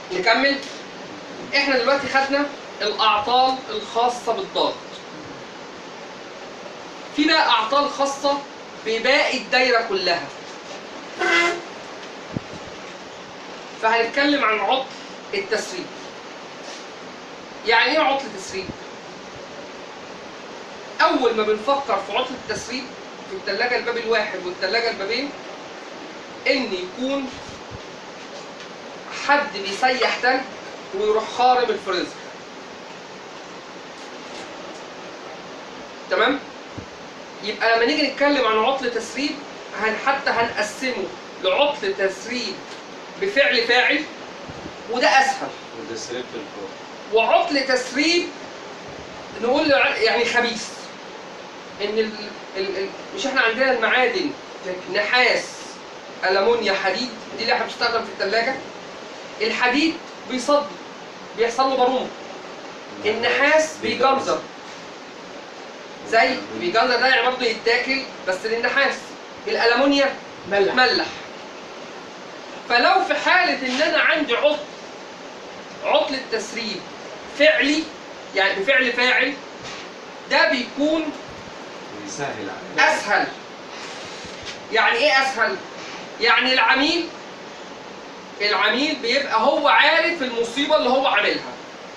نكمل احنا دلوقتي خدنا الاعطال الخاصه بالضغط في بقى اعطال خاصه بباقي الدايره كلها فهنتكلم عن عطل التسريب يعني ايه عطل تسريب اول ما بنفكر في عطل التسريب في الثلاجه الباب الواحد والثلاجه البابين ان يكون حد بيسيح تلج ويروح خارم الفريزر تمام يبقى لما نيجي نتكلم عن عطل تسريب هن حتى هنقسمه لعطل تسريب بفعل فاعل وده اسهل وده سريب في الفوق وعطل تسريب نقول يعني خبيث ان ال... ال... ال... مش احنا عندنا المعادن نحاس ألمونيا حديد دي اللي احنا بتستخدم في الثلاجة الحديد بيصدي بيحصل له برومة النحاس بيجمزر زي بيجمزر ده يعني برضه يتاكل بس للنحاس الألمونيا ملح ملح فلو في حالة إن أنا عندي عطل عطل التسريب فعلي يعني بفعل فاعل ده بيكون ويسهل عليك أسهل يعني إيه أسهل؟ يعني العميل العميل بيبقى هو عارف المصيبة اللي هو عاملها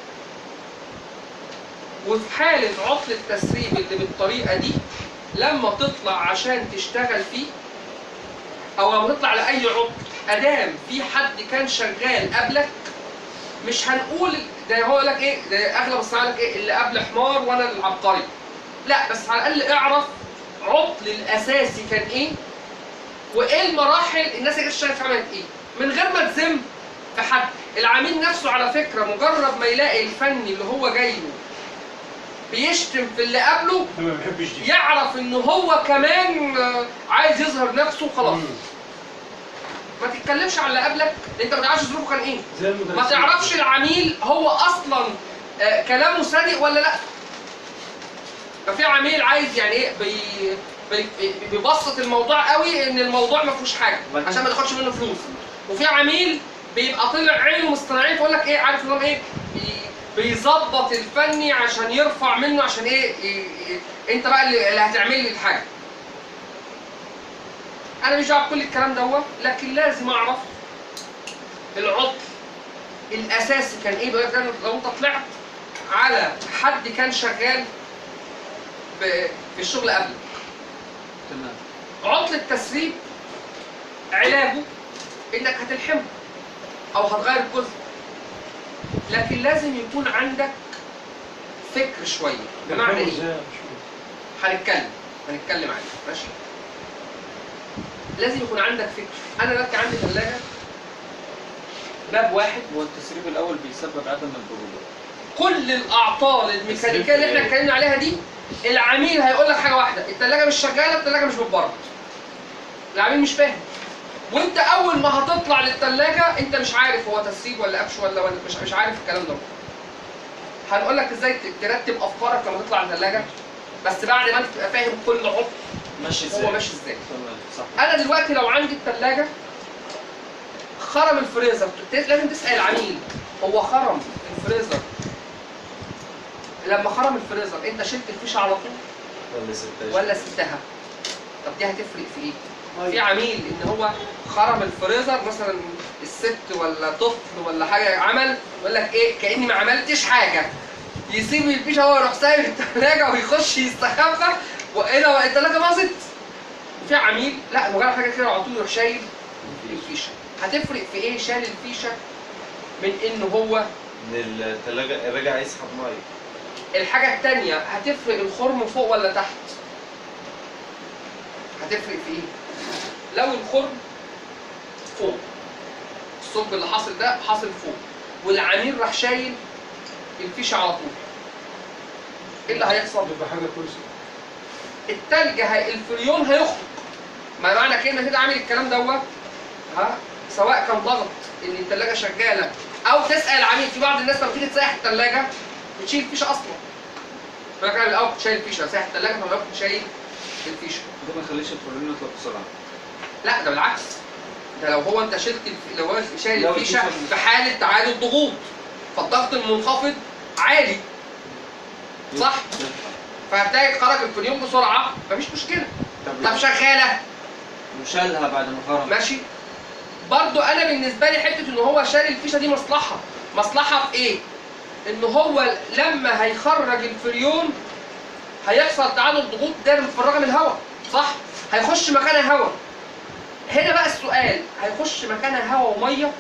وفي حالة عطل التسريب اللي بالطريقة دي لما تطلع عشان تشتغل فيه او لما تطلع لاي عطل ادام في حد كان شغال قبلك مش هنقول ده هو لك ايه ده اغلب الصناعه لك ايه اللي قبل حمار وانا العبقري لا بس على الاقل اعرف عطل الاساسي كان ايه وايه المراحل الناس اللي كانت اشتغلت عملت ايه من غير ما تذم في حد العميل نفسه على فكره مجرد ما يلاقي الفني اللي هو جاي له بيشتم في اللي قبله انا ما بحبش دي يعرف ان هو كمان آه، عايز يظهر نفسه خلاص مم. ما تتكلمش على اللي قبلك لأن انت ما تعرفش ظروفه كان ايه زي المدرسين ما تعرفش العميل هو اصلا آه، كلامه صادق ولا لا ففي عميل عايز يعني ايه بي بي- بي- بيبسط الموضوع قوي ان الموضوع ما فيهوش حاجه عشان ما تاخدش منه فلوس وفي عميل بيبقى طلع عينه مصطنعين فيقول لك ايه عارف نظام ايه بي- بيظبط الفني عشان يرفع منه عشان ايه ي- ي- انت بقى اللي اللي هتعمل لي الحاجه انا مش دعوه بكل الكلام دوت لكن لازم اعرف العطل الاساسي كان ايه بقى كان لو انت طلعت على حد كان شغال ب- في الشغل قبل تمام عطل التسريب علاجه انك هتلحمه او هتغير الجزء لكن لازم يكون عندك فكر شويه بمعنى بحبه ايه ازاي مش فاهم. هنتكلم هنتكلم عليه ماشي لازم يكون عندك فكر انا دلوقتي عندي ثلاجه باب واحد هو التسريب الاول بيسبب عدم البروده كل الاعطال الميكانيكيه اللي احنا اتكلمنا عليها دي العميل هيقول لك حاجه واحده الثلاجه مش شغاله الثلاجه مش بتبرد العميل مش فاهم وانت اول ما هتطلع للثلاجه انت مش عارف هو تسريب ولا قفش ولا ولا مش مش عارف الكلام ده هنقول لك ازاي ترتب افكارك لما تطلع الثلاجه بس بعد ما انت تبقى فاهم كل عطل ماشي ازاي هو ماشي ازاي تمام صح انا دلوقتي لو عندي الثلاجه خرم الفريزر تت- لازم تسال العميل هو خرم الفريزر لما خرم الفريزر انت شلت الفيشه على طول ولا 16 ولا سبتها طب دي هتفرق في ايه في أيوة. عميل ان هو خرم الفريزر مثلا الست ولا طفل ولا حاجه عمل يقول لك ايه كاني ما عملتش حاجه يسيب الفيشه هو يروح سايب الثلاجه ويخش يستخبى وايه ده الثلاجه باظت وفي عميل لا مجرد حاجه كده على طول يروح شايل الفيشه هتفرق في ايه شال الفيشه من ان هو ان الثلاجه رجع يسحب ميه الحاجه الثانيه هتفرق الخرم فوق ولا تحت هتفرق في ايه لو الخرم فوق الثقب اللي حاصل ده حاصل فوق والعميل راح شايل الفيشه على طول ايه اللي هيحصل يبقى حاجه كويسه التلج هي... الفريون هيخرج ما معنى كلمه كده عامل الكلام دوت ها سواء كان ضغط ان الثلاجه شغاله او تسال العميل في بعض الناس لما تيجي تسيح الثلاجه بتشيل الفيشه اصلا يقول لك انا الاول كنت شايل الفيشه سايح الثلاجه فانا كنت شايل الفيشه ده ما يخليش الفرن يطلع بسرعه لا ده بالعكس ده لو هو انت شلت الف- لو هو شايل لو الفيشه الفيشة- في حاله تعادل ضغوط فالضغط المنخفض عالي صح فهتلاقي خرج الفريون بسرعه مفيش مشكله طب شغاله وشالها بعد ما خرج ماشي برضو انا بالنسبه لي حته ان هو شاري الفيشه دي مصلحه مصلحه في ايه ان هو لما هيخرج الفريون هيحصل تعادل ضغوط داير متفرغه من الهواء صح هيخش مكانها هواء هنا بقى السؤال هيخش مكانها هواء وميه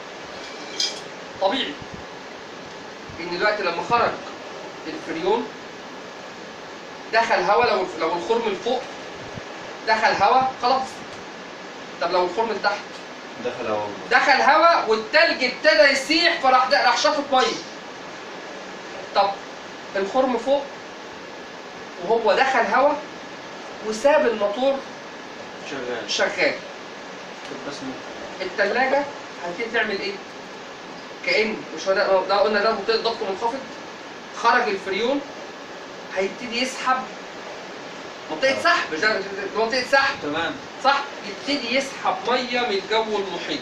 طبيعي ان دلوقتي لما خرج الفريون دخل هواء لو لو الخرم لفوق دخل هواء خلاص طب لو الخرم لتحت دخل اهو دخل هواء والتلج ابتدى يسيح فراح راح شاطط ميه طب الخرم فوق وهو دخل هواء وساب الموتور شغال شغال بس التلاجة هتبتدي تعمل ايه؟ كأن مش هو ده ده قلنا ده منطقة ضغط منخفض خرج الفريون هيبتدي يسحب منطقة سحب مش ده ده منطقة سحب تمام صح يبتدي يسحب ميه من الجو المحيط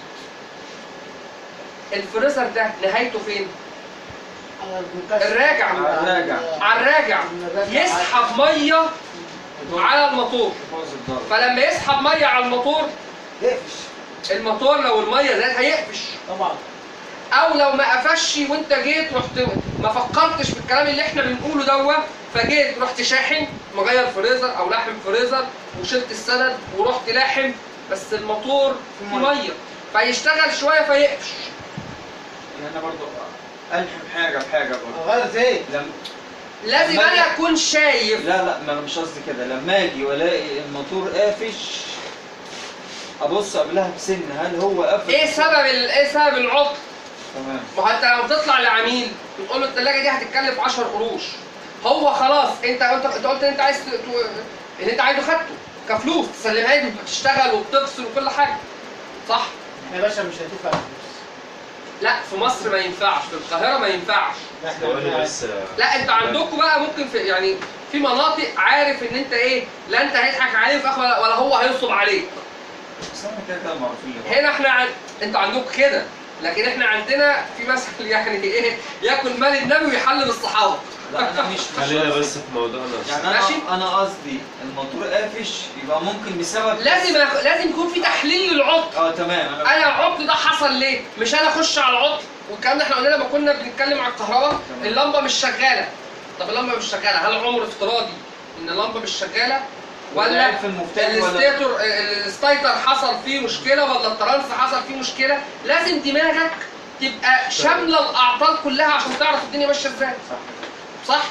الفريزر ده نهايته فين الراجع. الراجع. على الراجع يسحب ميه على الموتور باظ الضرب فلما يسحب ميه على الموتور يقفش الموتور لو الميه زادت هيقفش طبعا او لو ما قفش وانت جيت رحت ما فكرتش في الكلام اللي احنا بنقوله دوت فجيت رحت شاحن مغير فريزر او لاحم فريزر وشلت السند ورحت لاحم بس الموتور فيه ميه فيشتغل شويه فيقفش انا برضو الحم حاجه بحاجه برضو غلط ايه؟ لم... لازم لما انا اكون شايف لا لا ما انا مش قصدي كده لما اجي والاقي الموتور قافش ابص قبلها بسن هل هو قافش ايه سبب ال- ايه سبب العطل تمام ما هو انت لما تطلع لعميل بتقول له الثلاجه دي هتتكلف 10 قروش هو خلاص انت انت انت قلت ان انت عايز ت- ت- اللي انت عايزه خدته كفلوس تسلمها لي بتشتغل وبتفصل وكل حاجه صح احنا يا باشا مش هندفع فلوس لا في مصر ما ينفعش في القاهره ما ينفعش لا احنا ثواني قلنا بس لا انت عندكم بقى ممكن في يعني في مناطق عارف ان انت ايه لا انت هيضحك عليه في اخر ولا ولا هو هينصب عليك بس انا كده كده معروفين لبعض. هنا احنا عن... انت عندكم كده لكن احنا عندنا في مثل يعني ايه ياكل مال النبي ويحلل الصحابه لا انا مش مش خلينا قصدي. بس في موضوعنا يعني ماشي. انا انا قصدي الموتور قافش يبقى ممكن بسبب لازم لازم يكون في تحليل للعطل اه تمام انا انا العطل ده حصل ليه؟ مش انا اخش على العطل والكلام ده احنا قلنا لما كنا بنتكلم عن الكهرباء تمام. اللمبه مش شغاله طب اللمبه مش شغاله هل عمر افتراضي ان اللمبه مش شغاله ولا ولا في المفتاح ولا الستيتور الستايتر حصل فيه مشكله ولا الترانس حصل فيه مشكله لازم دماغك تبقى شامله الاعطال كلها عشان تعرف الدنيا ماشيه ازاي صح صح؟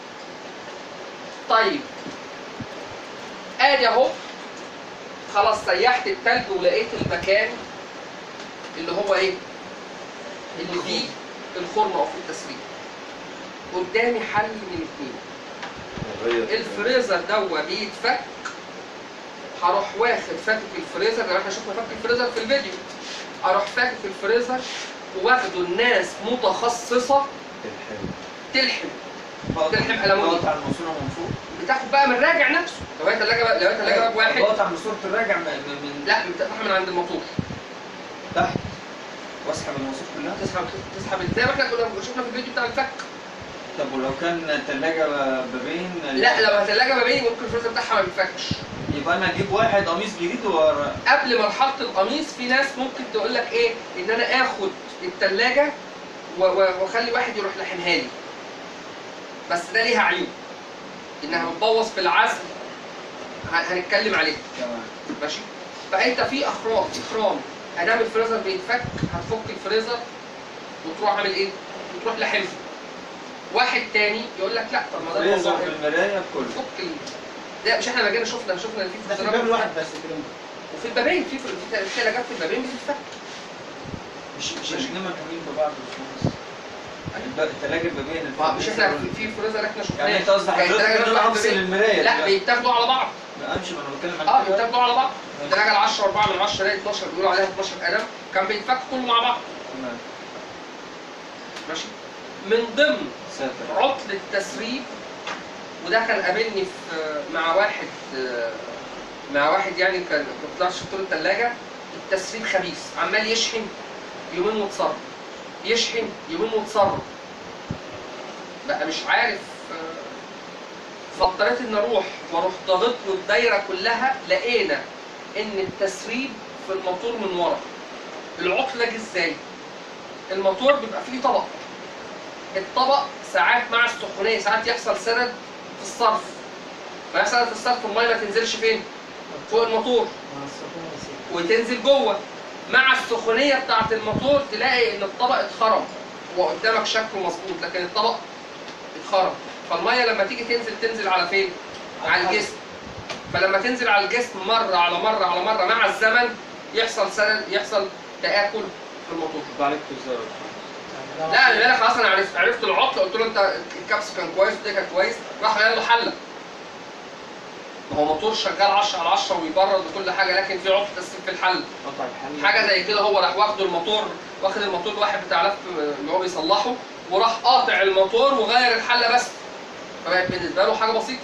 طيب ادي اهو خلاص سيحت التلج ولقيت المكان اللي هو ايه؟ اللي فيه الخرم او فيه التسريب قدامي حل من اتنين غير الفريزر دوا بيتفك هروح واخد فكك الفريزر زي ما احنا شفنا فك الفريزر في الفيديو اروح فاكك الفريزر واخده الناس متخصصه الحلو تلحم بقطع- تلحم ألمونيوم. بقطع الماسوره من فوق بتاخد بقى من الراجع نفسه لو هي ثلاجه بقى لو هي ثلاجه باب واحد بقطع ماسوره الراجع من, من, من لا بتفتحها من عند الموتور تحت واسحب الماسوره كلها تسحب تسحب زي ما احنا كنا شفنا في الفيديو بتاع الفك طب ولو كان الثلاجه بابين لا لو ثلاجه ما بين ممكن الفريزر بتاعها ما بيتفكش يبقى انا اجيب واحد قميص جديد ورا قبل مرحله القميص في ناس ممكن تقول لك ايه ان انا اخد الثلاجه واخلي واحد يروح لحنها لي بس ده ليها عيوب انها بتبوظ في العزل ه- هنتكلم عليها تمام ماشي فانت في اخرام اخرام ادام الفريزر بيتفك هتفك الفريزر وتروح عامل ايه؟ وتروح لحمه واحد تاني يقول لك لا طب ما ده فريزر الموضوع في هنا. المرايه بكله فك ال... ده مش احنا لما جينا شفنا شفنا ان في ده في فريزرات الباب الواحد بتتفك. بس كده وفي البابين في في في ثلاجات في البابين بتتفك مش مش الاثنين مرحومين ببعض يا باشمهندس الب- الثلاجه بابين ما مش احنا في- في فريزر احنا شفناه يعني انت قصدك كانت حضرتك ثلاجة ان انا واحد افصل بابين. المرايه لا دلوقتي. بيتاخدوا على بعض لا امشي ما انا بتكلم اه عن كده بيتاخدوا على بعض الثلاجه ال 10 4 من 10 لا 12 بيقولوا عليها 12 قلم كان بيتفك كله مع بعض تمام ماشي من ضمن ساتر عطل التسريب وده كان قابلني في مع واحد مع واحد يعني كان كنت طلعت شفت له الثلاجه التسريب خبيث عمال يشحن يومين وتصرف يشحن يومين وتصرف بقى مش عارف آه، فاضطريت ان اروح واروح ضاغط له الدايره كلها لقينا ان التسريب في الموتور من ورا العطل جه ازاي؟ الموتور بيبقى فيه طبق الطبق ساعات مع السخونيه ساعات يحصل سند في الصرف ما يحصل سند في الصرف الميه ما تنزلش فين؟ فوق الموتور مع السخونة يا سيدي. وتنزل جوه مع السخونيه بتاعه الموتور تلاقي ان الطبق اتخرم هو قدامك شكله مظبوط لكن الطبق اتخرم فالميه لما تيجي تنزل تنزل على فين؟ على الجسم فلما تنزل على الجسم مره على مره على مره مع الزمن يحصل سند يحصل تآكل في الموتور يبقى عليك تزار يعني لا انا بالك خلاص انا عرفت عرفت العطل قلت له انت الكبس كان كويس وده كان كويس راح قال له حله ما هو موتور شغال 10 على 10 ويبرد وكل حاجه لكن في عطل تسريب في الحل قطع الحل حاجه زي كده هو راح واخد الموتور واخد الموتور الواحد بتاع لف اللي هو بيصلحه وراح قاطع الموتور وغير الحله بس فبقت بالنسبه له حاجه بسيطه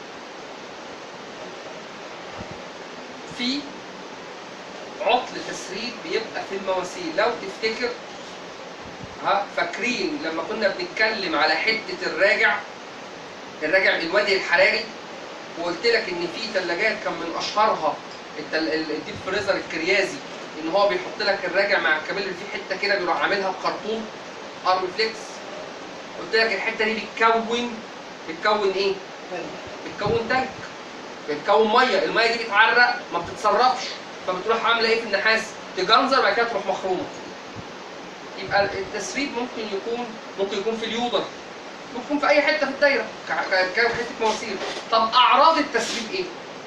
في عطل تسريب بيبقى في المواسير لو تفتكر ها فاكرين لما كنا بنتكلم على حته الراجع الراجع الوادي الحراري وقلت لك ان في ثلاجات كان من اشهرها التل... ال- الديب فريزر الكريازي ان هو بيحط لك الراجع مع الكابيل اللي فيه حته كده بيروح عاملها بخرطوم ارم فليكس قلت لك الحته دي بتكون بتكون ايه؟ بتكون تلج بتكون ميه الميه دي بتعرق ما بتتصرفش فبتروح عامله ايه في النحاس تجنزر بعد كده تروح مخرومه يبقى التسريب ممكن يكون ممكن يكون في اليودر ممكن يكون في اي حته في الدايره ك- ك- كحته مواسير طب اعراض التسريب ايه؟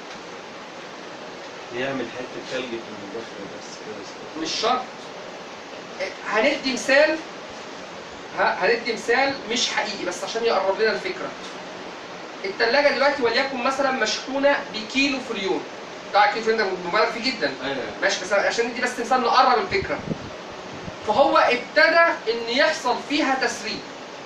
يعمل حته ثلج في المدخل بس كده مش شرط هندي مثال ه- هندي مثال مش حقيقي بس عشان يقرب لنا الفكره الثلاجه دلوقتي وليكن مثلا مشحونه بكيلو في اليوم طبعا كيلو في اليوم ده مبالغ فيه جدا ايوه ماشي بس عشان ندي بس مثال نقرب الفكره فهو ابتدى ان يحصل فيها تسريب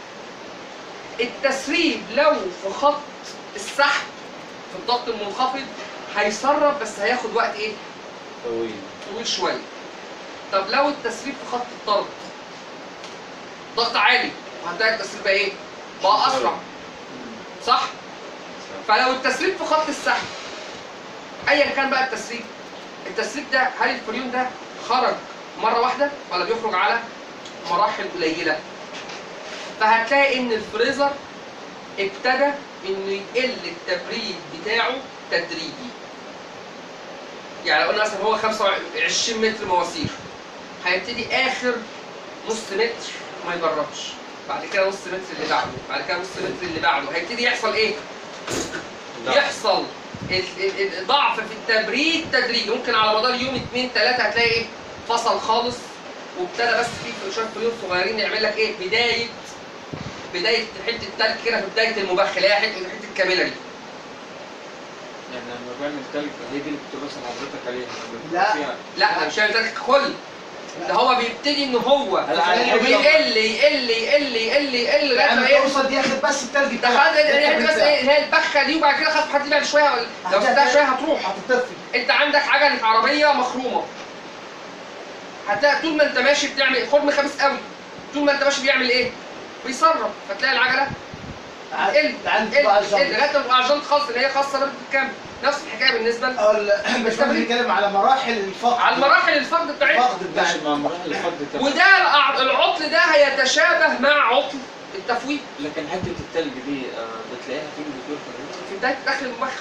التسريب لو في خط السحب في الضغط المنخفض هيسرب بس هياخد وقت ايه؟ طويل طويل شويه طب لو التسريب في خط الطرد ضغط عالي وهتلاقي التسريب بقى ايه؟ بقى اسرع صح؟ فلو التسريب في خط السحب ايا كان بقى التسريب التسريب ده هل الفريون ده خرج مره واحده ولا بيخرج على مراحل قليله فهتلاقي ان الفريزر ابتدى انه يقل التبريد بتاعه تدريجي يعني لو قلنا مثلا هو 25 متر مواسير هيبتدي اخر نص متر ما يبردش بعد كده نص متر اللي بعده بعد كده نص متر اللي بعده هيبتدي يحصل ايه؟ يحصل ال- ال- ال- ضعف في التبريد تدريجي ممكن على مدار يوم اثنين ثلاثه هتلاقي ايه؟ فصل خالص وابتدى بس في شويه فيون صغيرين يعمل لك ايه؟ بدايه بدايه حته التلج كده في بدايه المبخ اللي هي حته حته الكاميرا دي يعني لما بعمل تلج هي دي اللي كنت بسأل حضرتك عليها لما بيكون لا. فيها- لا ده مش هيعمل تلج كل ده هو بيبتدي ان هو هلا على الحاجة- يقل يقل يقل يقل يقل لغايه يعني ما ايه توصل دي ياخد بس التلج ده خلاص يعني بس ايه هي البخه دي وبعد كده خلاص هتدي بعد شويه ولا- لو سبتها شويه هتروح هتطفي انت عندك حاجه اللي في عربيه مخرومه هتلاقي طول ما انت ماشي بتعمل خرم خبيث قوي طول ما انت ماشي بيعمل ايه؟ بيسرب فتلاقي العجله تقل عندك تقل بقى تقل الجنب لغايه ما تبقى على الجنط خالص اللي هي خاصه رابط بالكامل نفس الحكايه بالنسبه ل- مش بنتكلم على مراحل الفقد على المراحل الفرد بتاعتها الفقد بتاع ماشي مع مراحل الفض تمام وده الأع- العطل ده هيتشابه مع عطل التفويض لكن حته التلج دي آه، بتلاقيها فين بتقول في في بدايه دخل المبخر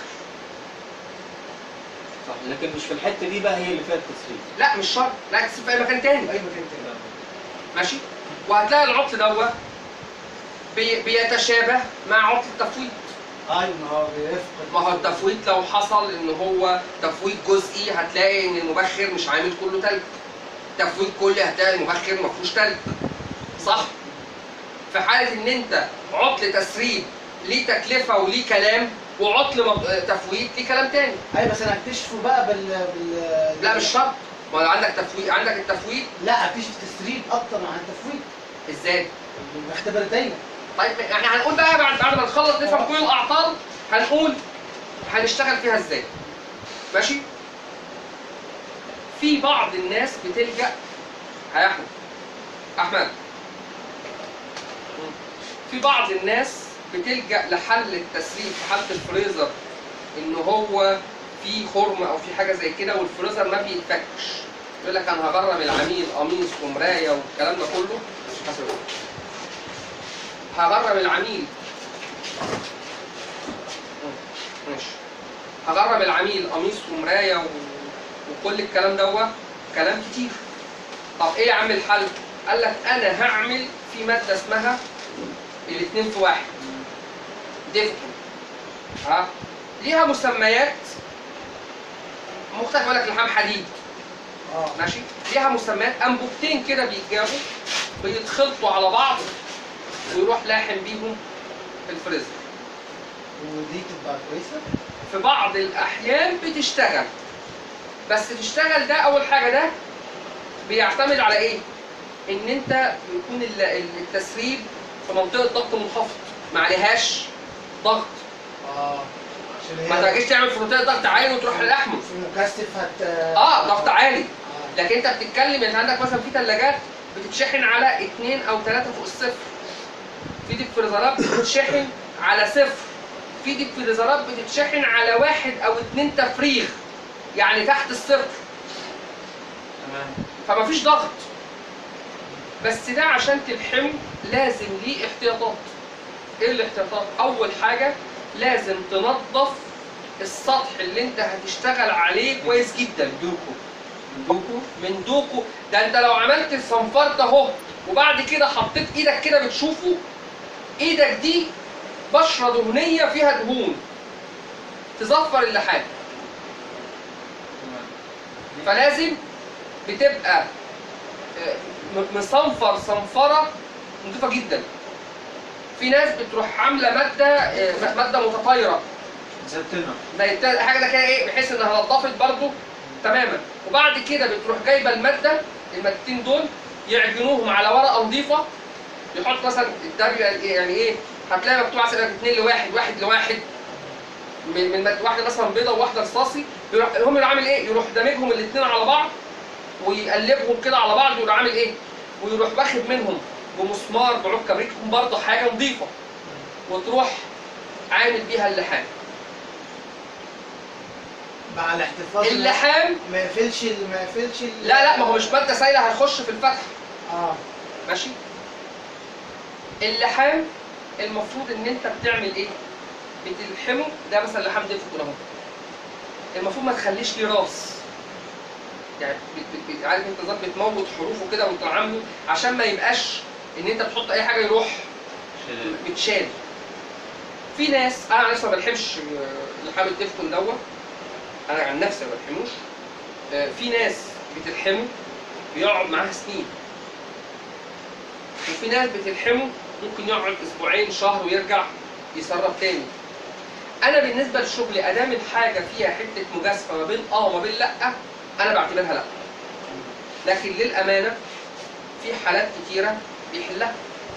صح لكن مش في الحته دي بقى هي اللي فيها التسريب لا مش شرط لا تسيب في اي مكان تاني اي مكان تاني ماشي وهتلاقي العطل دوت بي بيتشابه مع عطل التفويض ايوه ما هو بيفقد ما هو التفويض لو حصل ان هو تفويض جزئي هتلاقي ان المبخر مش عامل كله تلج تفويض كلي هتلاقي المبخر ما فيهوش تلج صح في حاله ان انت عطل تسريب ليه تكلفه وليه كلام وعطل مب- تفويض ليه كلام تاني ايوه بس انا هكتشفه بقى بال بال لا مش شرط ما لو عندك تفويض عندك التفويض لا هكتشف تسريب اكتر عن التفويض ازاي بختبر دايما طيب احنا هنقول بقى بعد بعد ما نخلص نفهم كل الاعطال هنقول هنشتغل فيها ازاي ماشي في بعض الناس بتلجأ يا احمد احمد في بعض الناس بتلجأ لحل التسريب في حالة الفريزر ان هو في خرم او في حاجة زي كده والفريزر ما بيتفكش يقول لك انا هغرم العميل قميص ومراية والكلام ده كله حسب هغرم العميل ماشي هغرم العميل قميص ومراية و... وكل الكلام دوت كلام كتير طب ايه يا عم الحل؟ قال لك انا هعمل في مادة اسمها الاتنين في واحد ديفتون ها ليها مسميات مختلفة يقول لك لحام حديد اه ماشي ليها مسميات انبوبتين كده بيتجابوا بيتخلطوا على بعض ويروح لاحم بيهم في الفريزر ودي تبقى كويسه في بعض الاحيان بتشتغل بس تشتغل ده اول حاجه ده بيعتمد على ايه ان انت يكون ال- ال- التسريب في منطقه ضغط منخفض ما عليهاش ضغط اه عشان هي ما تجيش تعمل في منطقه ضغط عالي وتروح لحمه في مكثف هت اه ضغط عالي آه. لكن انت بتتكلم انت عندك مثلا في ثلاجات بتتشحن على اثنين او ثلاثه فوق الصفر في ديب فريزرات بتتشحن على صفر في ديب فريزرات بتتشحن على واحد او اثنين تفريغ يعني تحت الصفر تمام فما فيش ضغط بس ده عشان تلحمه لازم ليه احتياطات ايه الاحتياطات اول حاجه لازم تنظف السطح اللي انت هتشتغل عليه كويس جدا دوكو دوكو من دوكو ده انت لو عملت الصنفرة اهو وبعد كده حطيت ايدك كده بتشوفه ايدك دي بشرة دهنية فيها دهون تزفر اللحام تمام فلازم بتبقى آه، م- مصنفر صنفرة نظيفة جدا في ناس بتروح عاملة مادة آه، مادة متطايرة زيتنا زي التا- حاجه ده كده ايه بحيث انها نضفت برضو تماما وبعد كده بتروح جايبه الماده المادتين دول يعجنوهم على ورقه نظيفه يحط مثلا ده بيبقى إيه- يعني ايه هتلاقي مكتوب مثلا اثنين لواحد واحد لواحد من من مادة- واحده مثلا بيضه وواحده رصاصي يروح هم يروح عامل ايه؟ يروح دامجهم الاثنين على بعض ويقلبهم كده على بعض ويروح عامل ايه؟ ويروح واخد منهم بمسمار بعود كبريت تكون برضه حاجه نظيفه وتروح عامل بيها اللحام مع الاحتفاظ اللحام ما يقفلش ال- ما يقفلش ال- لا لا ما هو مش ماده سايله هيخش في الفتح اه ماشي اللحام المفروض ان انت بتعمل ايه بتلحمه ده مثلا لحام ديفكون اهو المفروض ما تخليش ليه راس يعني بت- بت- عارف انت ظبط بتموت حروفه كده وانت عامله عشان ما يبقاش ان انت بتحط اي حاجه يروح شلال. متشال في ناس انا عن نفسي ما بلحمش آه، لحام الديفكون دوت انا عن نفسي ما بلحموش آه، في ناس بتلحمه بيقعد معاها سنين وفي ناس بتلحمه ممكن يقعد اسبوعين شهر ويرجع يسرب تاني انا بالنسبه لشغلي ادام الحاجه فيها حته مجازفه ما بين اه وما بين لا انا بعتبرها لا لكن للامانه في حالات كتيره بيحلها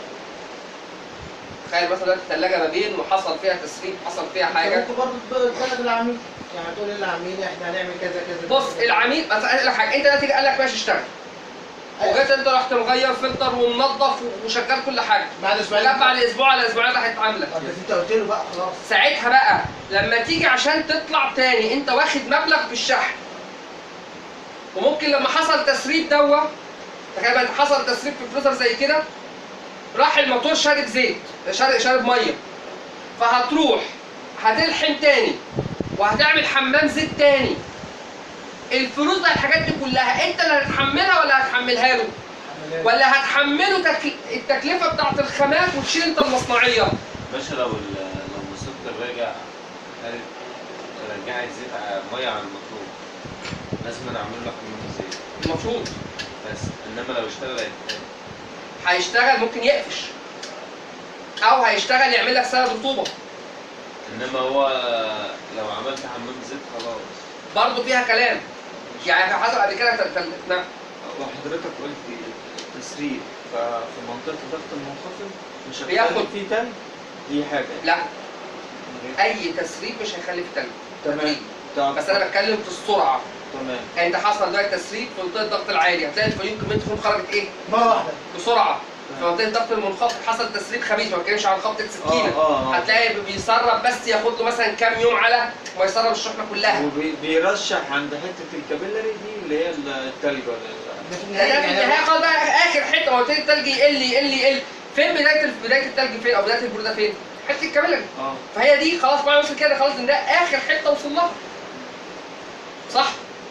تخيل مثلا الثلاجه ما بين وحصل فيها تسريب حصل فيها حاجه ممكن برضه تبلغ العميل يعني تقول للعميل احنا هنعمل كذا كذا بص كذا. العميل بس اقول لك حاجه انت دلوقتي قال لك ماشي اشتغل أيوة. وجيت انت رحت مغير فلتر ومنظف وشغال كل حاجه بعد اسبوعين جت بعد اسبوع على اسبوعين راحت عامله طب بس انت قلت له بقى خلاص ساعتها بقى لما تيجي عشان تطلع تاني انت واخد مبلغ في الشحن وممكن لما حصل تسريب دوا تخيل بقى حصل تسريب في فريزر زي كده راح الموتور شارب زيت شارب شارب ميه فهتروح هتلحم تاني وهتعمل حمام زيت تاني الفلوس بقى الحاجات دي كلها انت اللي هتحملها ولا هتحملها له عملية. ولا هتحمله تكل... التكلفه بتاعت الخامات وتشيل انت المصنعيه باشا لو ال- لو مسكت الراجع قالت رجعت زيت ع- ميه على الموتور لازم نعمل له حمام زيت المفروض بس انما لو اشتغل هيتقل. هيشتغل ممكن يقفش او هيشتغل يعمل لك سبب رطوبه انما هو لو عملت حمام زيت خلاص برضه فيها كلام يعني حصل قبل كده تل- تل- نعم. وحضرتك قلت تسريب ففي منطقة الضغط المنخفض مش بياخد- هتخلي فيه تلج دي حاجة لا اي تسريب مش هيخلي في تلج تمام تدريج. طب بس انا بتكلم في السرعه تمام يعني انت حصل دلوقتي تسريب في منطقه الضغط العالي هتلاقي الفيوم كميه الخروج خرجت ايه؟ مره واحده بسرعه في منطقه الضغط المنخفض حصل تسريب خبيث ما بتكلمش عن خبطه سكينه اه اه اه هتلاقي بيسرب بس ياخد له مثلا كام يوم على ما يسرب الشحنه كلها وبيرشح عند حته الكابيلاري دي اللي هي التلج ولا ال- ده في ده النهايه في يعني النهايه خلاص بقى اخر حته ما قلت لك التلج يقل يقل يقل فين بدايه بدايه التلج فين او بدايه البروده فين؟ حته الكابيلاري اه فهي دي خلاص بقى وصل كده خلاص ان ده اخر حته وصل لها صح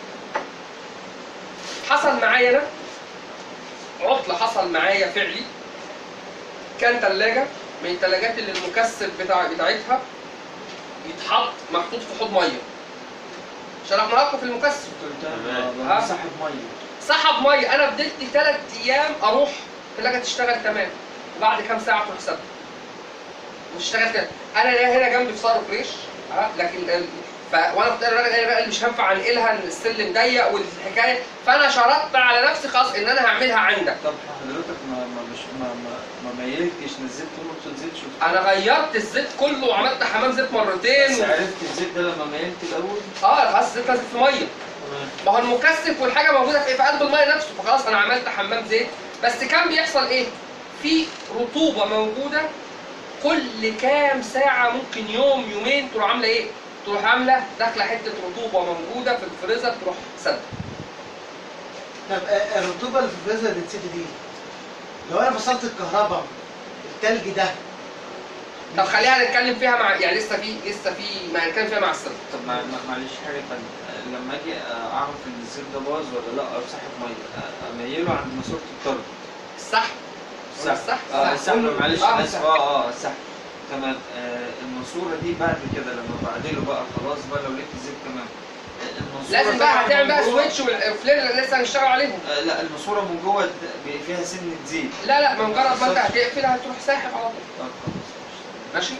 حصل معايا انا عطل حصل معايا فعلي كان ثلاجه من الثلاجات اللي المكثف بتاع بتاعتها يتحط محطوط في حوض ميه شرحنا لكم في المكثف تمام. ها؟ سحب ميه سحب ميه انا فضلت ثلاث ايام اروح الثلاجه تشتغل تمام وبعد كام ساعه تروح ثابته وتشتغل تاني انا هنا جنبي في صار فريش ها لكن ال... ف... وانا كنت الراجل قال لي بقى مش هينفع انقلها السلم ضيق والحكايه فانا شرطت على نفسي خلاص ان انا هعملها عندك طب حضرتك ما ما مش ما ما, ما ميلتش نزلت وما بتنزلش انا غيرت الزيت كله وعملت حمام زيت مرتين بس و... عرفت الزيت ده لما ميلت الاول اه خلاص الزيت نازل في ميه تمام ما هو المكثف والحاجه موجوده في في قلب الميه نفسه فخلاص انا عملت حمام زيت بس كان بيحصل ايه؟ في رطوبه موجوده كل كام ساعه ممكن يوم يومين تروح عامله ايه؟ تروح عامله داخله حته رطوبه موجوده في الفريزر تروح سد طب آه، الرطوبه اللي في الفريزر اللي نسيت دي لو انا فصلت الكهرباء التلج ده طب خلينا نتكلم فيها مع يعني لسه في لسه في ما هنتكلم فيها مع السر طب ما ما- معلش حاجه تانية لما اجي اعرف ان الزيت ده باظ ولا لا او سحب ميه اميله عند ماسوره الطرد السحب السحب السحب اه السحب كله- معلش آه، انا اسف اه اه السحب تمام آه الماسوره دي بعد كده لما بعدله بقى خلاص بقى لو لقيت الزيت تمام آه، الماسوره لازم بقى طبعاً هتعمل بقى من جوه- سويتش والفلير اللي لسه هنشتغل عليهم آه لا الماسوره من جوه د- فيها سنه زيت لا لا ما مجرد ما انت هتقفلها هتروح ساحب على طول طب خلاص ماشي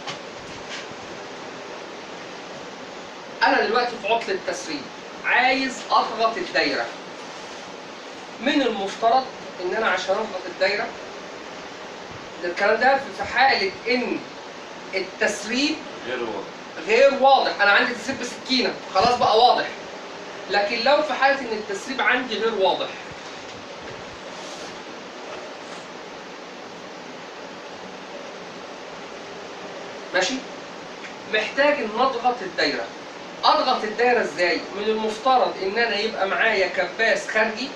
انا دلوقتي في عطل التسريب عايز اضغط الدايره من المفترض ان انا عشان اضغط الدايره ده الكلام ده في حاله ان التسريب غير واضح غير واضح انا عندي تسريب بسكينه خلاص بقى واضح لكن لو في حاله ان التسريب عندي غير واضح ماشي محتاج ان اضغط الدايره اضغط الدايره ازاي من المفترض ان انا يبقى معايا كباس خارجي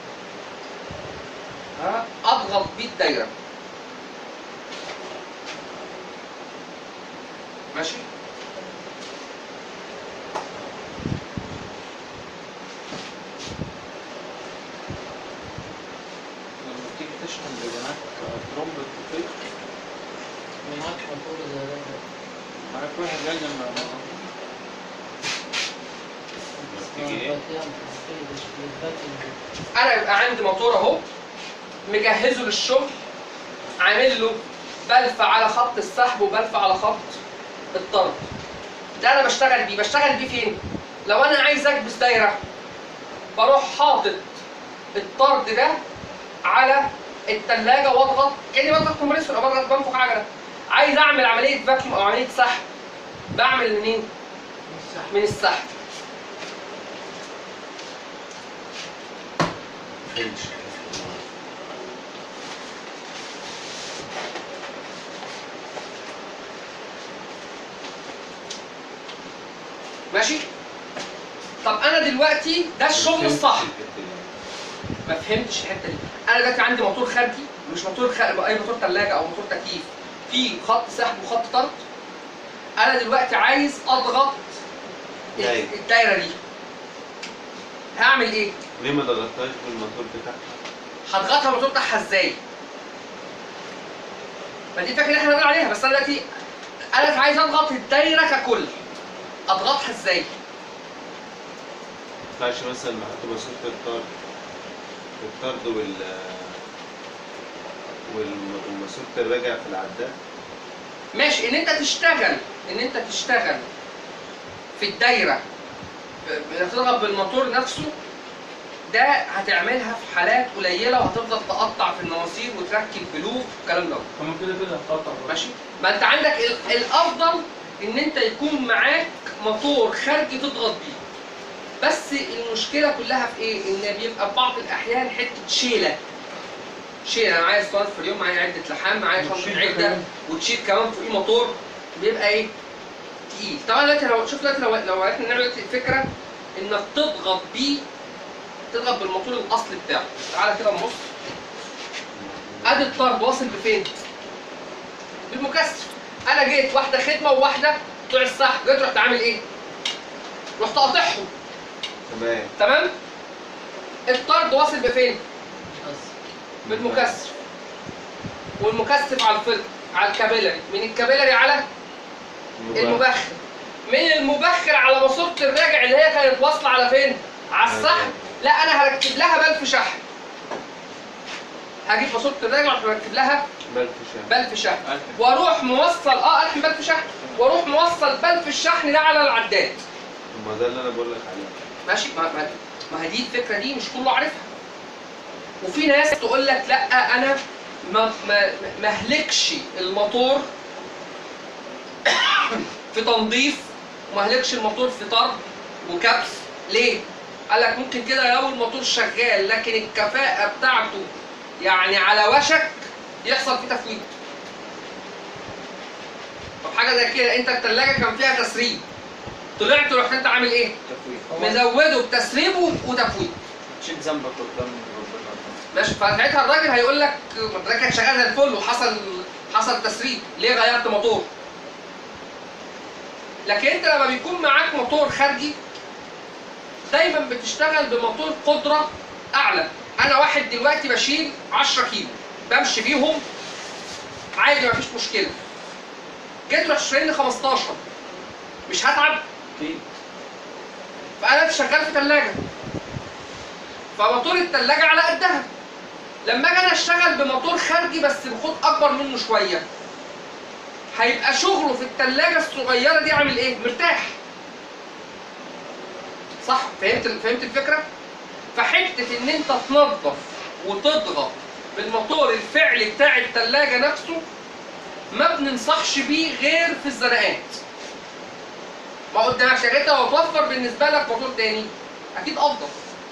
ها اضغط بيه الدايره ماشي لما تيجي تشحن بجناح ترمب التطبيق معاك موتور زي ده معاك واحد جاي لما تيجي ايه؟ انا يبقى عندي موتور اهو مجهزه للشغل عامل له بلف على خط السحب وبلف على خط الطرد ده انا بشتغل بيه بشتغل بيه فين لو انا عايز اكبس دايره بروح حاطط الطرد ده على الثلاجه واضغط كاني بضغط كومبريسور او بضغط بنفخ عجله عايز اعمل عمليه فاكيوم او عمليه سحب بعمل منين السحب. من السحب فهمتش ماشي طب انا دلوقتي ده الشغل الصح ما فهمتش الحته دي انا دلوقتي عندي موتور خارجي مش موتور خ... اي موتور ثلاجه او موتور تكييف في خط سحب وخط طرد انا دلوقتي عايز اضغط ال- دايرة. الدايره دي هعمل ايه ليه ما ضغطتهاش بالموتور بتاعك؟ هضغطها الموتور بتاعها ازاي ما دي الفكره اللي احنا بنقول عليها بس انا دلوقتي انا عايز اضغط الدايره ككل اضغطها ازاي ما ينفعش مثلا نحط ماسورة الطرد الطرد وال وال- وماسورة الراجع في العداد ماشي ان انت تشتغل ان انت تشتغل في الدايره ب- بتضغط بالموتور نفسه ده هتعملها في حالات قليله وهتفضل تقطع في النواسير وتركب بلوف والكلام ده كمان كده كده هتقطع ماشي ما انت عندك ال- الافضل ان انت يكون معاك موتور خارجي تضغط بيه بس المشكله كلها في ايه؟ ان بيبقى في بعض الاحيان حته شيله شيله انا معايا اسطوانه فريون معايا عده لحام معايا شنطه وتشيل عده كمان. وتشيل كمان فوقيه موتور بيبقى ايه؟ تقيل طبعا دلوقتي لو شوف دلوقتي لو لو عرفنا نعمل دلوقتي الفكره انك تضغط بيه تضغط بالموتور الاصلي بتاعه تعالى كده نبص ادي الطرد واصل بفين؟ بالمكثف انا جيت واحده خدمه وواحده بتوع السحب جيت رحت عامل ايه؟ رحت قاطعهم تمام تمام؟ الطرد واصل بفين؟ بس بالمكثف والمكثف على الفلتر على الكابيلاري من الكابيلاري على المبخر من المبخر على ماسوره الراجع اللي هي كانت واصله على فين؟ على السحب لا انا هركب لها بلف شحن هجيب ماسوره الراجع واروح مركب لها ملف شهر بلف شحن واروح موصل اه الحم بلف شحن واروح موصل بلف الشحن ده على العداد ما ده اللي انا بقول لك عليه ماشي ما, ما, ما هي دي الفكره دي مش كله عارفها وفي ناس تقول لك لا انا ما ما ما اهلكش الموتور في تنظيف وما اهلكش الموتور في طرد وكبس ليه؟ قال لك ممكن كده لو الموتور شغال لكن الكفاءة بتاعته يعني على وشك يحصل فيه تفويت. طب حاجة زي كده انت التلاجة كان فيها تسريب طلعت ورحت انت عامل ايه؟ تفويض مزوده بتسريب وتفويت تشيل ذنبك قدام ربنا ماشي فساعتها الراجل هيقول لك ما الراجل كان شغال زي الفل وحصل حصل تسريب ليه غيرت موتور؟ لكن انت لما بيكون معاك موتور خارجي دايما بتشتغل بموتور قدره اعلى انا واحد دلوقتي بشيل 10 كيلو بمشي بيهم عادي مفيش مشكله جيت رحت شايل لي 15 مش هتعب اكيد فانا شغال في ثلاجه فموتور الثلاجه على قدها لما اجي انا اشتغل بموتور خارجي بس بخط اكبر منه شويه هيبقى شغله في الثلاجه الصغيره دي عامل ايه مرتاح صح فهمت فهمت الفكره فحته ان انت تنظف وتضغط بالموتور الفعلي بتاع الثلاجه نفسه ما بننصحش بيه غير في الزنقات ما قدامكش يعني انت لو توفر بالنسبه لك موتور تاني اكيد افضل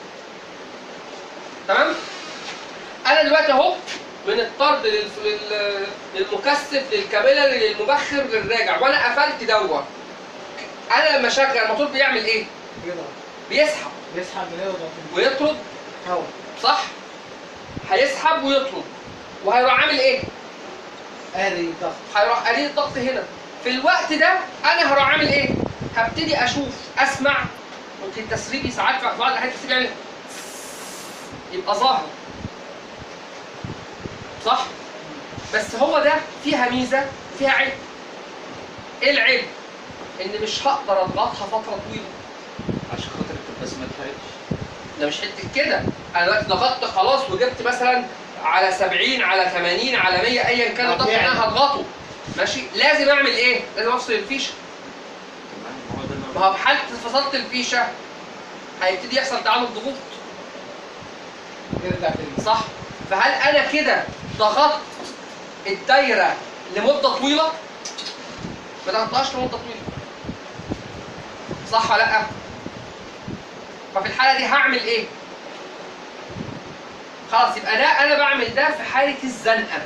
تمام انا دلوقتي اهو من الطرد للف- لل- للمكثف للكابيلاري للمبخر للراجع وانا قفلت دوت انا لما اشغل الموتور بيعمل ايه؟ يضغط بيسحب يسحب يضغط ويطرد الهواء صح؟ هيسحب ويطرد وهيروح عامل ايه؟ قاري ضغط هيروح قليل الضغط هنا في الوقت ده انا هروح عامل ايه؟ هبتدي اشوف اسمع ممكن تسريبي ساعات في بعض الاحيان التسريب يعمل يبقى ظاهر صح؟ بس هو ده فيها ميزه وفيها عيب ايه العيب؟ ان مش هقدر اضغطها فتره طويله عشان خاطر الكباس ما تحرقش ده مش حته كده انا دلوقتي ضغطت خلاص وجبت مثلا على 70 على 80 على 100 ايا كان الضغط اللي انا هضغطه ماشي لازم اعمل ايه؟ لازم افصل الفيشه تمام ما هو ده اللي ما هو في حاله فصلت الفيشه هيبتدي يحصل تعامل ضغوط يرجع تاني صح؟ فهل انا كده ضغطت الدايره لمده طويله؟ ما ضغطتهاش لمده طويله صح ولا لا؟ ففي الحاله دي هعمل ايه؟ خلاص يبقى ده انا بعمل ده في حاله الزنقه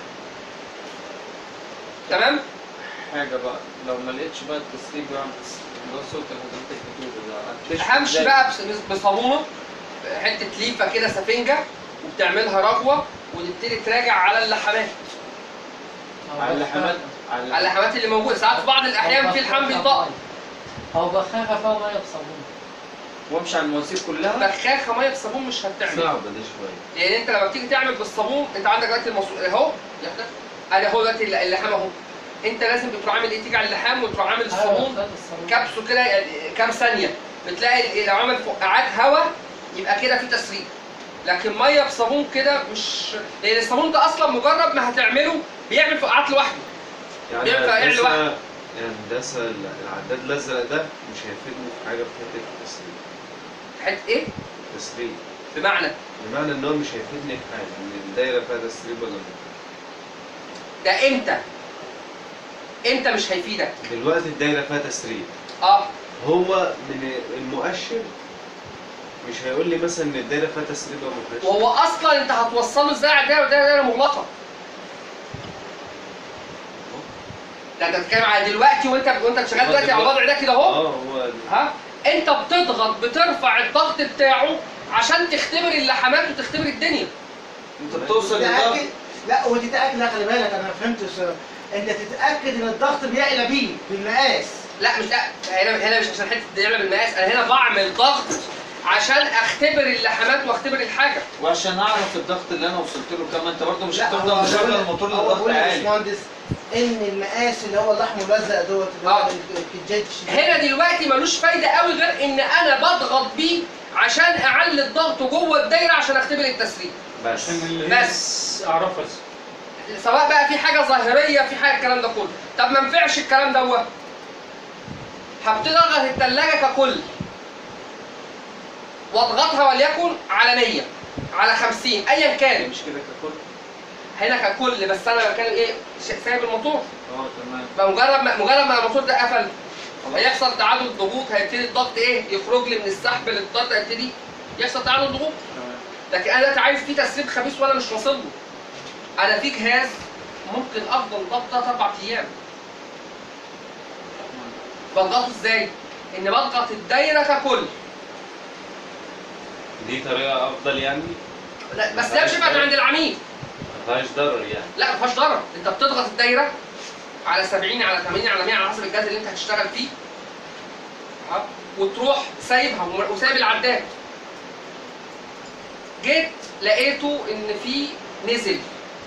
تمام؟ حاجه بقى لو ما لقيتش بقى التسريب بقى اللي هو صوت اللي حضرتك بتقوله ده هتكتشف همشي إزاي؟ بقى بس- بصابونه حته ليفه كده سفنجه وبتعملها رجوه وتبتدي تراجع على اللحامات على اللحمات على اللحامات اللي موجوده ساعات في بعض الاحيان في لحام بيطق او بخاخه فيها ميه بصابون وامشي على المواسير كلها بخاخه ميه بصابون مش هتعمل صعبة دي شوية لان انت لما بتيجي تعمل بالصابون انت عندك دلوقتي المصو... اهو يا أخي، ادي اهو دلوقتي الل- اللحام اهو انت لازم بتروح عامل ايه تيجي على اللحام وتروح عامل الصابون كبسه كده يعني كام ثانيه بتلاقي ال- لو عمل فقاعات هواء يبقى كده في تسريب لكن ميه بصابون كده مش لان الصابون ده اصلا مجرد ما هتعمله بيعمل فقاعات لوحده يعني ينفع يعمل هندسة لوحده. هندسة العداد الأزرق ده مش هيفيدني في حاجة في حتة التسريب حته ايه تسريب بمعنى بمعنى إن هو مش هيفيدني في حاجة إن الدايرة فيها تسريب ولا لا ده امتى امتى مش هيفيدك دلوقتي الدايرة فيها تسريب اه هو من المؤشر مش هيقول لي مثلا ان الدايره فيها تسريب او ما فيهاش وهو اصلا انت هتوصله ازاي على الدايره والدايره دايره مغلقه ده انت بتتكلم على دلوقتي وانت وانت شغال دلوقتي على الوضع ده كده اهو اه هو ها انت بتضغط بترفع الضغط بتاعه عشان تختبر اللحمات وتختبر الدنيا انت بتوصل للضغط تتأكد لا وتتأكد لا خلي بالك انا فهمت السؤال. انت تتأكد ان الضغط بيعلى بيه بالمقاس لا مش لا هنا هنا مش عشان حته الدايره بالمقاس انا هنا بعمل ضغط عشان اختبر اللحمات واختبر الحاجه وعشان اعرف الضغط اللي انا وصلت له كام انت برضه مش لا هو هتفضل مشغل بقول- الموتور هو لضغط بقول يا عالي باشمهندس ان المقاس اللي هو اللحم الملزق دوت اللي هو آه. الكجاج هنا دلوقتي ملوش فايده قوي غير ان انا بضغط بيه عشان اعلي الضغط جوه الدايره عشان اختبر التسريب بس بس اعرفها سواء بقى في حاجه ظاهريه في حاجه الكلام ده كله طب ما ينفعش الكلام دوت هبتدي اضغط الثلاجه ككل واضغطها وليكن على 100 على 50 ايا كان مش كده ككل هنا ككل بس انا بتكلم ايه ش- سايب الموتور اه تمام بقى مجرد ما مجرد ما الموتور ده قفل هيحصل تعادل ضغوط هيبتدي الضغط ايه يخرج لي من السحب للضغط هيبتدي يحصل تعادل ضغوط تمام لكن انا دلوقتي عايز فيه تسريب خبيث وانا مش واصل له انا في جهاز ممكن افضل ضغط ثلاث اربع ايام بضغطه ازاي؟ ان بضغط الدايره ككل دي طريقه افضل يعني لا بس ده مش ينفع عند العميل ما فيهاش ضرر يعني لا ما فيهاش ضرر انت بتضغط الدايره على 70 على 80 على 100 على حسب الجهاز اللي انت هتشتغل فيه ها؟ وتروح سايبها وم- وسايب العداد جيت لقيته ان في نزل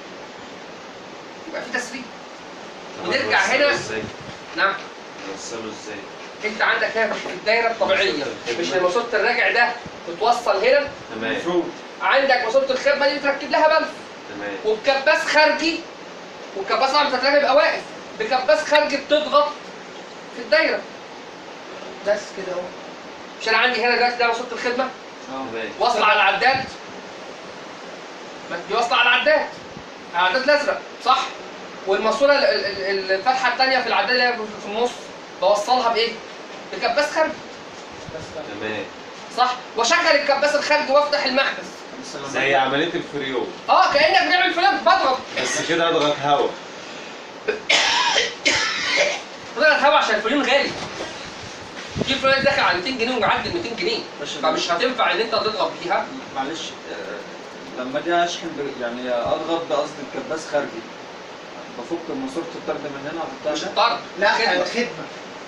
يبقى في تسريب طب ونرجع هنوصله هنا. ازاي؟ نعم نوصله ازاي؟ انت عندك هنا في الدايره الطبيعيه مش الماسوره الراجع ده بتوصل هنا تمام المفروض عندك ماسوره الخدمه دي بتركب لها بلف تمام وبكباس خارجي والكباس طبعا بتاعت الراجل بيبقى واقف بكباس خارجي بتضغط في الدايره بس كده اهو مش انا عندي هنا دلوقتي ده ماسوره الخدمه اه تمام واصله على العداد ما دي واصله على العداد على العداد الازرق صح والماسوره ال- ال- ال- الفتحه الثانيه في العداد اللي هي في النص بوصلها بايه؟ بكباس خارجي تمام صح واشغل الكباس الخارجي وافتح المحبس بس لما زي عمليه الفريون اه كانك بتعمل فيلم بضغط بس كده اضغط هوا تضغط هوا عشان الفيلم غالي في فيلم داخل على 200 جنيه ومعدي ال 200 جنيه مش فمش هتنفع ان انت تضغط بيها معلش آه، لما اجي اشحن ب- يعني اضغط بقصد الكباس خارجي بفك ماسوره الطرد من هنا مش واحطها هنا. الطرد لا خدمة. الخدمه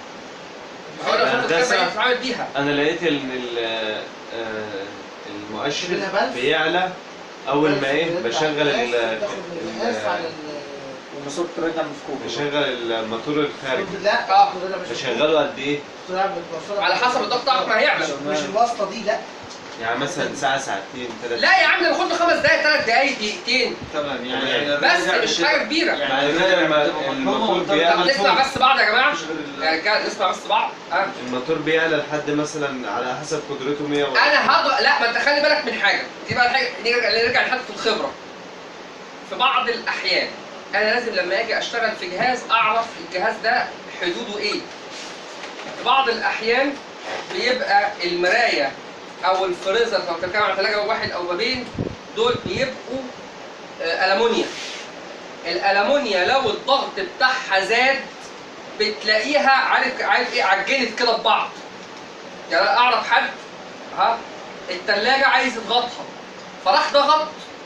هو ده ده صوت الخدمه سهل. اللي بتتعامل بيها انا لقيت ان ال- آه، المؤشر لها بلف؟ بيعلى اول ما ايه بشغل ال تاخد المقاس على ال- وماسوره الراجع مفكوكه بشغل الموتور الخارجي ال- لا آه. الدكتور ده مش بشغله قد ايه؟ الدكتور ده بتوصلك- على حسب الضغط بتاعك ما هيعلى مش الواسطه دي لا يعني مثلا ساعة ساعتين ثلاثة لا يا عم ده باخد له خمس دقايق ثلاث دقايق دقيقتين تمام يعني تمام. يعني بس الراجع مش بتبقى- حاجه كبيره يعني بعد كده الراجع لما بتبقى الموتور مفهومة والطرد بيعمل طب على نسمع طول. بس بعض يا جماعه مش غير ال- يا رجاله نسمع بس بعض ها الموتور بيعلى لحد مثلا على حسب قدرته 100 و... انا هضغط لا ما انت خلي بالك من حاجه دي بقى الحاجه نرجع نرجع لحته الخبره في بعض الاحيان انا لازم لما اجي اشتغل في جهاز اعرف الجهاز ده حدوده ايه في بعض الاحيان بيبقى المرايه او الفريزر لو بتتكلم على ثلاجه واحد او بابين دول بيبقوا آه، المونيا الالمونيا لو الضغط بتاعها زاد بتلاقيها عارف عارف ايه عجنت كده ببعض يعني أنا اعرف حد ها التلاجة عايز يضغطها فراح ضغط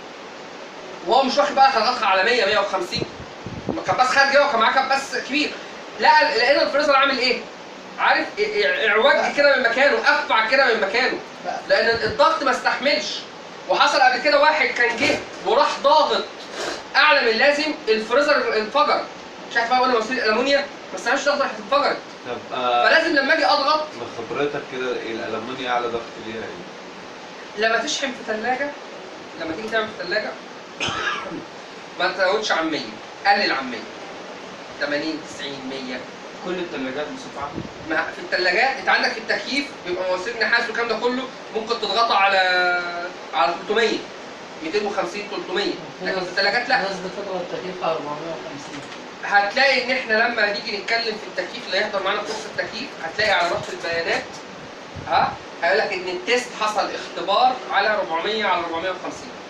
وهو مش واخد بقى ضغطها على 100 150 كباس خارجي وكان معاه كباس كبير لقى لقينا الفريزر عامل ايه؟ عارف إ- إ- اعوج كده من مكانه افع كده من مكانه لان الضغط ما استحملش وحصل قبل كده واحد كان جه وراح ضاغط اعلى من اللازم الفريزر انفجر مش عارف بقى انا مسؤول الالمونيا ما استناش ضغط راحت انفجرت طب آه فلازم لما اجي اضغط بخبرتك كده الالمونيا اعلى ضغط ليها ايه؟ لما تشحن في ثلاجة لما تيجي تعمل في ثلاجة ما تزودش عن 100 قلل عن 100 80 90 100 كل الثلاجات بصفه عامه ما في الثلاجات انت عندك في التكييف بيبقى مواسير نحاس والكلام ده كله ممكن تضغطه على على 300 250 300 لكن في الثلاجات لا الناس بتضغط التكييف على 450 هتلاقي ان احنا لما نيجي نتكلم في التكييف اللي هيحضر معانا كورس التكييف هتلاقي على رف البيانات ها هيقول لك ان التيست حصل اختبار على 400 على 450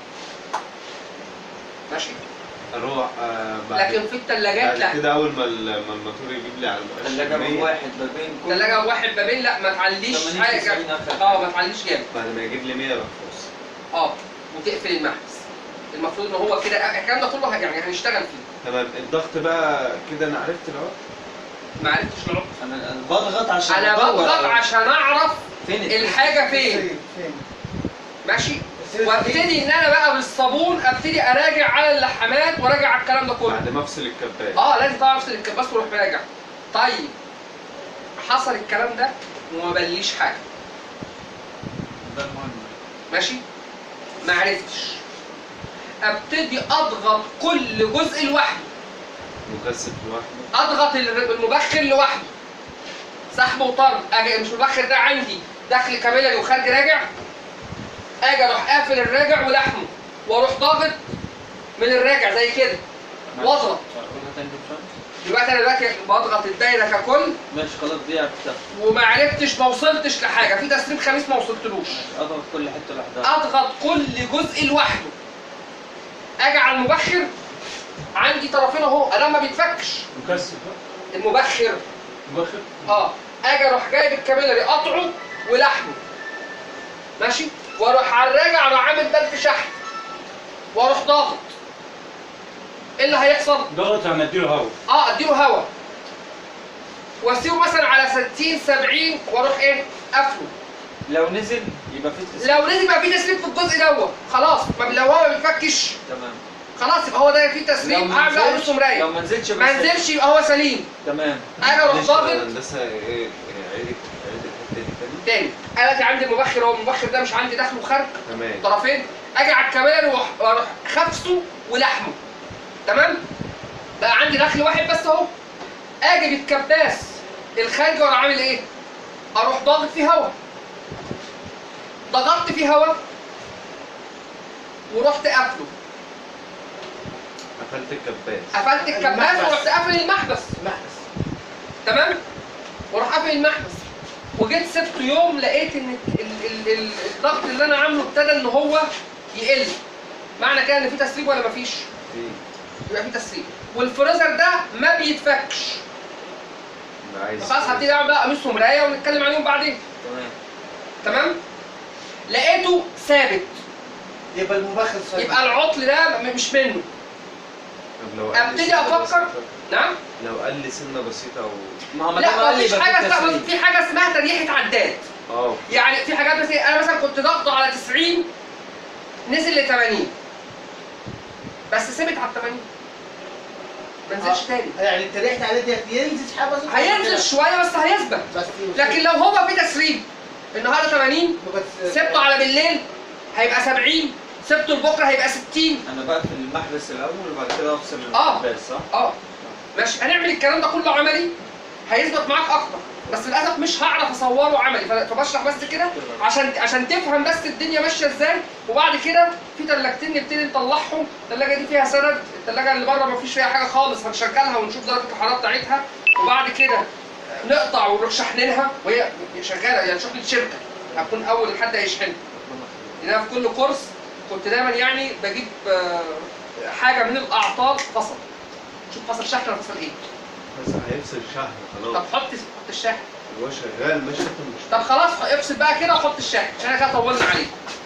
ماشي اروح آه بعد لكن في الثلاجات بعد لا كده اول ما ال- ما الموتور يجيب لي على ثلاجة 100 واحد بابين كل الثلاجه واحد بابين لا ما تعليش 80 حاجه 90 آخر اه حاجة. ما تعليش جامد بعد ما يجيب لي 100 اروح فاصل اه وتقفل المحبس المفروض ان هو كده الكلام ده كله يعني هنشتغل فيه تمام الضغط بقى كده انا عرفت العقد ما عرفتش العقد انا انا بضغط عشان انا أدور بضغط على- عشان اعرف فين التيست؟ الحاجه فين فين فين ماشي السيرة وابتدي ان انا بقى بالصابون ابتدي اراجع على اللحامات وراجع على الكلام ده كله بعد ما افصل الكبايه اه لازم طبعا افصل الكباس واروح راجع طيب حصل الكلام ده وما بليش حاجه ده المهم ماشي ما عرفتش ابتدي اضغط كل جزء لوحده مكثف لوحده اضغط ال- المبخر لوحده سحب وطرد اجي مش المبخر ده عندي داخل كاميرا وخارج راجع اجي اروح قافل الراجع ولحمه واروح ضاغط من الراجع زي كده واضغط قولها تاني بشرط. دلوقتي انا دلوقتي بضغط الدايره ككل ماشي خلاص دي عرفتها وما عرفتش ما وصلتش لحاجه في تسريب خميس ما وصلتلوش اضغط كل حته لوحدها اضغط كل جزء لوحده اجي على المبخر عندي طرفين اهو انا ما بيتفكش مكثف المبخر مبخر اه اجي اروح جايب الكابيلاري قطعه ولحمه ماشي واروح على الراجع اروح عامل بلف شحن واروح ضاغط ايه اللي هيحصل؟ ضغط يعني اديله هوا اه اديله هوا واسيبه مثلا على 60 70 واروح ايه؟ قافله لو نزل يبقى في تسليم لو لازم يبقى في تسريب في الجزء دوت خلاص ما لو هو ما بيتفكش تمام خلاص يبقى هو ده في تسريب لو ما اعمل له نص نزلش لو مرايه ما نزلش ما بس- نزلش يبقى هو سليم تمام اجي اروح معلش، ضاغط الهندسه ايه إيه، عيد عيد الحته دي تاني تاني انا دلوقتي عندي المبخر هو المبخر ده مش عندي داخل وخارج تمام طرفين اجي على الكاميرا واروح واروح خفسه ولحمه تمام بقى عندي دخل واحد بس اهو اجي بالكباس الخارجي واروح عامل ايه اروح ضاغط فيه هوا ضغطت فيه هوا ورحت قافله قفلت الكباس قفلت الكباس المحبس. ورحت قافل المحبس محبس تمام واروح قافل المحبس وجيت سبته يوم لقيت ان ال- ال- ال- الضغط اللي انا عامله ابتدى ان هو يقل معنى كده ان في تسريب ولا مفيش؟ في يبقى في تسريب والفريزر ده ما بيتفكش يبقى عايز خلاص هبتدي اعمل بقى قميص ومرايه ونتكلم عليهم بعدين تمام تمام لقيته ثابت يبقى المبخر صحيح يبقى العطل ده م- مش منه طب لو قل ابتدي سنة افكر بسيطة- نعم لو قل سنه بسيطه او ما هو ما لا دام قال ما لي فيش يبقى حاجه في اسمها تسليم في حاجه اسمها تريحه عداد اه يعني في حاجات مثلا انا مثلا كنت ضغطه على 90 نزل ل 80 بس ثبت على 80 ما نزلش آه. تاني يعني انت ريحت عليه ديت ينزل حاجه بسيطة هينزل شويه بس هيثبت بس لكن لو هو في تسريب النهارده 80 بس- سبته على بالليل هيبقى 70 سبته لبكره هيبقى 60 انا بقفل المحبس الاول وبعد كده افصل آه. المحبس صح؟ اه ماشي هنعمل الكلام ده كله عملي هيثبت معاك اكتر بس للاسف مش هعرف اصوره عملي ف- فبشرح بس كده عشان عشان تفهم بس الدنيا ماشيه ازاي وبعد كده في تلاجتين نبتدي نطلعهم التلاجه دي فيها سند التلاجه اللي بره ما فيش فيها حاجه خالص هنشغلها ونشوف درجه الحراره بتاعتها وبعد كده نقطع ونروح شاحنينها وهي شغاله يعني شغل شركه هكون اول حد هيشحنها لان انا في كل كورس كنت دايما يعني بجيب آه، حاجه من الاعطال فصل شوف فصل شحن ولا فصل ايه بس هيفصل شهر طب خلاص حط حط الشاحن هو شغال ماشي انت مش طب خلاص افصل بقى كده وحط الشاحن عشان انا كده طولنا عليك